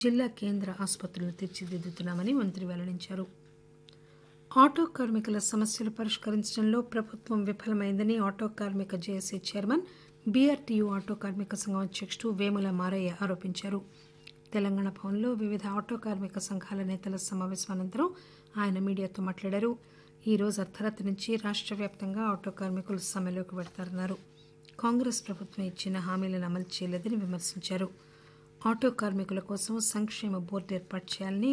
జిల్లా కేంద్ర ఆసుపత్రులను తీర్చిదిద్దుతున్నామని మంత్రి వెల్లడించారు ఆటో కార్మికుల సమస్యలు పరిష్కరించడంలో ప్రభుత్వం విఫలమైందని ఆటో కార్మిక జేఏసీ చైర్మన్ బీఆర్టీయూ ఆటో కార్మిక సంఘం అధ్యక్షుడు వేముల మారయ్య ఆరోపించారు తెలంగాణ భవన్లో వివిధ ఆటో కార్మిక సంఘాల నేతల సమావేశం అనంతరం ఆయన మీడియాతో మాట్లాడారు ఈ రోజు అర్ధరాత్రి నుంచి రాష్ట్ర వ్యాప్తంగా ఆటో కార్మికులు సమ్మెలోకి పెడతారన్నారు కాంగ్రెస్ ప్రభుత్వం ఇచ్చిన హామీలను అమలు చేయలేదని విమర్శించారు ఆటో కార్మికుల కోసం సంక్షేమ బోర్డు ఏర్పాటు చేయాలని